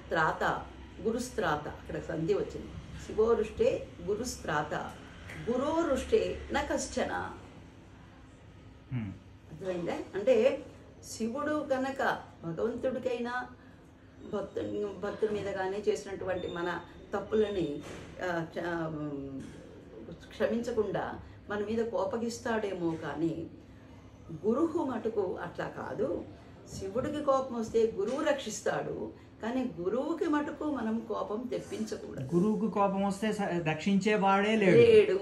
త్రాత గురుస్త్రాత అక్కడ సంధి వచ్చింది శివోరుష్టే గురుస్త్రాత గురోరుష్టే న కశ్చన హ్మ్. అర్థమైందా అంటే శివుడు కనుక భగవంతుడికైనా భక్తు భక్తుడి మీద కానీ చేసినటువంటి మన తప్పులని ఆ, చ- ఉమ్, క్షమించకుండా మన మీద కోపగిస్తాడేమో కానీ గురువు మటుకు అట్లా కాదు శివుడికి కోపం వస్తే గురువు రక్షిస్తాడు కానీ గురువుకి మటుకు మనం కోపం తెప్పించకూడదు గురువుకు కోపం వస్తే స- రక్షించేవాడే లేడు లేడు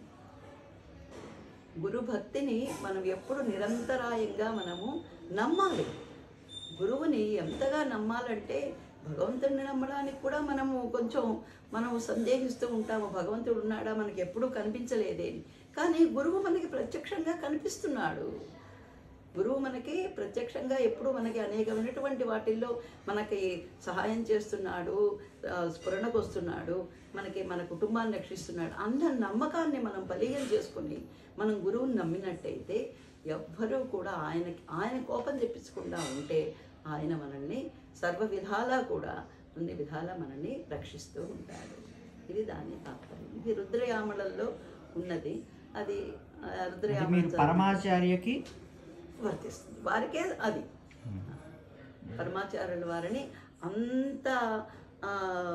గురు భక్తిని మనం ఎప్పుడు నిరంతరాయంగా మనము నమ్మాలి గురువుని ఎంతగా నమ్మాలంటే భగవంతుడిని నమ్మడానికి కూడా మనము కొంచెం మనము సందేహిస్తూ ఉంటాము భగవంతుడు ఉన్నాడా మనకి ఎప్పుడూ కనిపించలేదే అని. కానీ గురువు మనకి ప్రత్యక్షంగా కనిపిస్తున్నాడు గురువు మనకి ప్రత్యక్షంగా ఎప్పుడు మనకి అనేకమైనటువంటి వాటిల్లో మనకి సహాయం చేస్తున్నాడు ఆ, స్ఫురణకు వస్తున్నాడు మనకి మన కుటుంబాన్ని రక్షిస్తున్నాడు అన్న నమ్మకాన్ని మనం బలీయం చేసుకుని మనం గురువుని నమ్మినట్టయితే ఎవ్వరూ కూడా ఆయనకి ఆయన కోపం తెప్పించకుండా ఉంటే ఆయన మనల్ని సర్వ విధాలా కూడా అన్ని విధాలా మనల్ని రక్షిస్తూ ఉంటాడు ఇది దాని తాత్పర్యం ఇది రుద్రయామలలో ఉన్నది అది ఆ, అది రుద్రయామం మీరు చదివి- పరమాచార్యకి వర్తిస్తుంది వారికే అది పరమాచార్యుల వారిని అంత ఆ,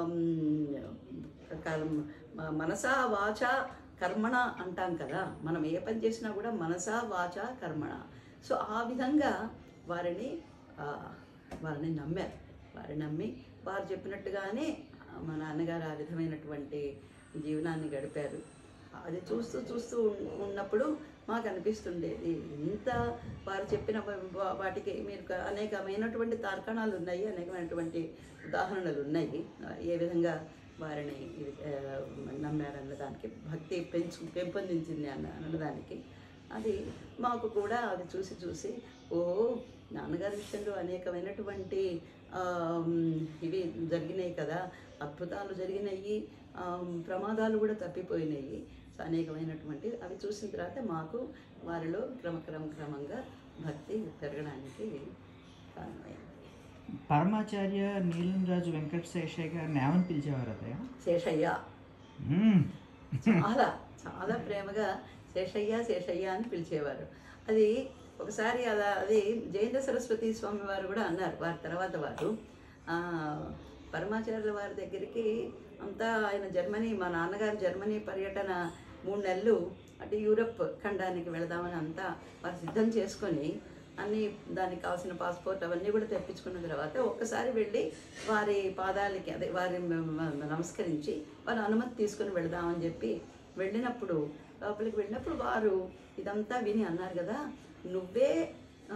కర్మ- మ- మనసా వాచ కర్మణ అంటాం కదా మనం ఏ పని చేసినా కూడా మనసా వాచ కర్మణ సో ఆ విధంగా వారిని ఆ, వారిని నమ్మారు వారిని నమ్మి వారు చెప్పినట్టుగానే ఆ, మా నాన్నగారు ఆ విధమైనటువంటి జీవనాన్ని గడిపారు అది చూస్తూ చూస్తూ ఉన్- ఉన్నప్పుడు మాకు అనిపిస్తుండేది ఇంత వారు చెప్పిన వా- వా- వాటికి మీరు క- అనేకమైనటువంటి తార్కాణాలు ఉన్నాయి అనేకమైనటువంటి ఉదాహరణలు ఉన్నాయి ఆ, ఏ విధంగా వారిని ఇది, ఆ, నమ్మారన్న దానికి భక్తి పెంచు పెంపొందించింది అన్న అన్నదానికి అది మాకు కూడా అది చూసి చూసి ఓ నాన్నగారి విషయంలో అనేకమైనటువంటి ఆ, ఇవి జరిగినాయి కదా అద్భుతాలు జరిగినాయి ఆ, ప్రమాదాలు కూడా తప్పిపోయినాయి సో అనేకమైనటువంటి అవి చూసిన తర్వాత మాకు వారిలో క్రమక్రమ క్రమంగా భక్తి పెరగడానికి కారణమైంది పరమాచార్య నీలంరాజు వెంకట శేషయ్య గారిని ఏమని పిలిచేవారు అతయ్య శేషయ్య మ్మ్. చాలా చాలా ప్రేమగా శేషయ్య శేషయ్య అని పిలిచేవారు అది ఒకసారి అలా అది జయేంద్ర సరస్వతి స్వామి వారు కూడా అన్నారు వారి తర్వాత వారు ఆ, పరమాచార్యుల వారి దగ్గరికి అంతా ఆయన జర్మనీ మా నాన్నగారు జర్మనీ పర్యటన మూడు నెలలు అటు యూరప్ ఖండానికి వెళదామని అంతా వారు సిద్ధం చేసుకొని అన్ని దానికి కావాల్సిన పాస్పోర్ట్ అవన్నీ కూడా తెప్పించుకున్న తర్వాత ఒక్కసారి వెళ్ళి వారి పాదాలకి అదే వారి మ- మ- నమస్కరించి వారి అనుమతి తీసుకొని వెళదామని చెప్పి వెళ్ళినప్పుడు లోపలికి వెళ్ళినప్పుడు వారు ఇదంతా విని అన్నారు కదా నువ్వే ఆ,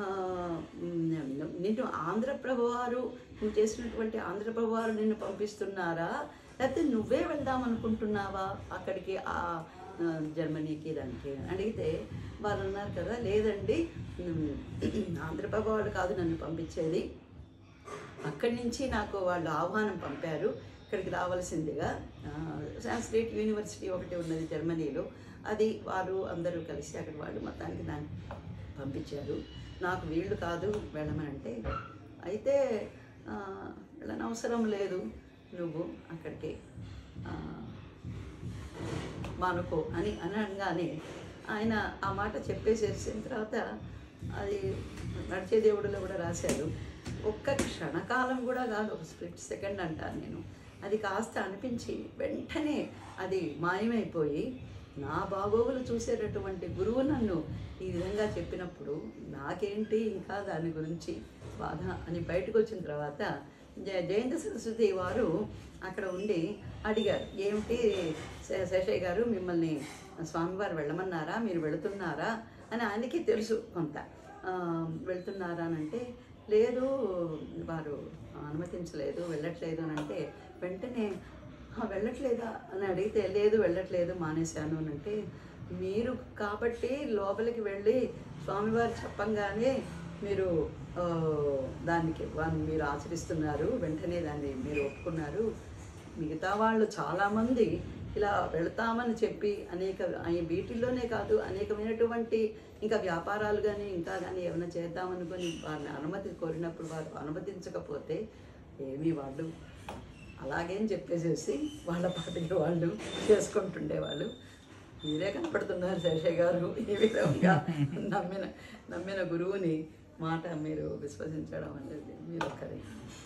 మ్, నిన్ను ఆంధ్రప్రభ వారు నువ్వు చేసినటువంటి ఆంధ్రప్రభ వారు నిన్ను పంపిస్తున్నారా లేకపోతే నువ్వే వెళ్దాం అనుకుంటున్నావా అక్కడికి ఆ ఆ, జర్మనీకి దానికి అడిగితే వారు అన్నారు కదా లేదండి మ్, ఆంధ్రప్రభ వాళ్ళు కాదు నన్ను పంపించేది అక్కడి నుంచి నాకు వాళ్ళు ఆహ్వానం పంపారు ఇక్కడికి రావాల్సిందిగా ఆ, సాంస్క్రిట్ యూనివర్సిటీ ఒకటి ఉన్నది జర్మనీలో అది వారు అందరూ కలిసి అక్కడ వాళ్ళు మొత్తానికి దాన్ని పంపించారు నాకు వీళ్ళు కాదు వెళ్ళమనంటే అయితే ఆ, వెళ్ళనవసరం లేదు నువ్వు అక్కడికి ఆ, మానుకో అని అని అనగానే ఆయన ఆ మాట చెప్పేసేసిన తర్వాత అది నడిచే దేవుడిలో కూడా రాశారు ఒక్క క్షణకాలం కూడా కాదు ఒక స్ప్లిట్ సెకండ్ అంటాను నేను అది కాస్త అనిపించి వెంటనే అది మాయమైపోయి నా బాగోగులు చూసేటటువంటి గురువు నన్ను ఈ విధంగా చెప్పినప్పుడు నాకేంటి ఇంకా దాని గురించి బాధ అని బయటకు వచ్చిన తర్వాత జయ జయంత సరస్వతి వారు అక్కడ ఉండి అడిగారు ఏమిటి శే- శేషయ్య గారు మిమ్మల్ని స్వామివారు వెళ్ళమన్నారా మీరు వెళుతున్నారా అని ఆయనకి తెలుసు కొంత ఆ, వెళ్తున్నారా అని అంటే లేదు వారు అనుమతించలేదు వెళ్ళట్లేదు అని అంటే వెంటనే "ఆ, వెళ్ళట్లేదా అని అడిగితే లేదు వెళ్ళట్లేదు మానేశాను అని అంటే మీరు కాబట్టి లోపలికి వెళ్ళి స్వామివారు చెప్పంగానే మీరు ఆ, దానికి వా- మీరు ఆచరిస్తున్నారు వెంటనే దాన్ని మీరు ఒప్పుకున్నారు మిగతా వాళ్ళు చాలామంది ఇలా వెళ్తామని చెప్పి అనేక ఈ వీటిల్లోనే కాదు అనేకమైనటువంటి ఇంకా వ్యాపారాలు కానీ ఇంకా కానీ ఏమైనా చేద్దామనుకొని వారిని అనుమతి కోరినప్పుడు వారు అనుమతించకపోతే ఏమీ వాళ్ళు అలాగేం చెప్పేసేసి వాళ్ళ పాటికి వాళ్ళు చేసుకుంటుండేవాళ్ళు మీరే కనపడుతున్నారు శేషయ్య గారు ఈ విధంగా నమ్మిన నమ్మిన గురువుని మాట మీరు విశ్వసించడం అనేది మీరు ఒక్కరే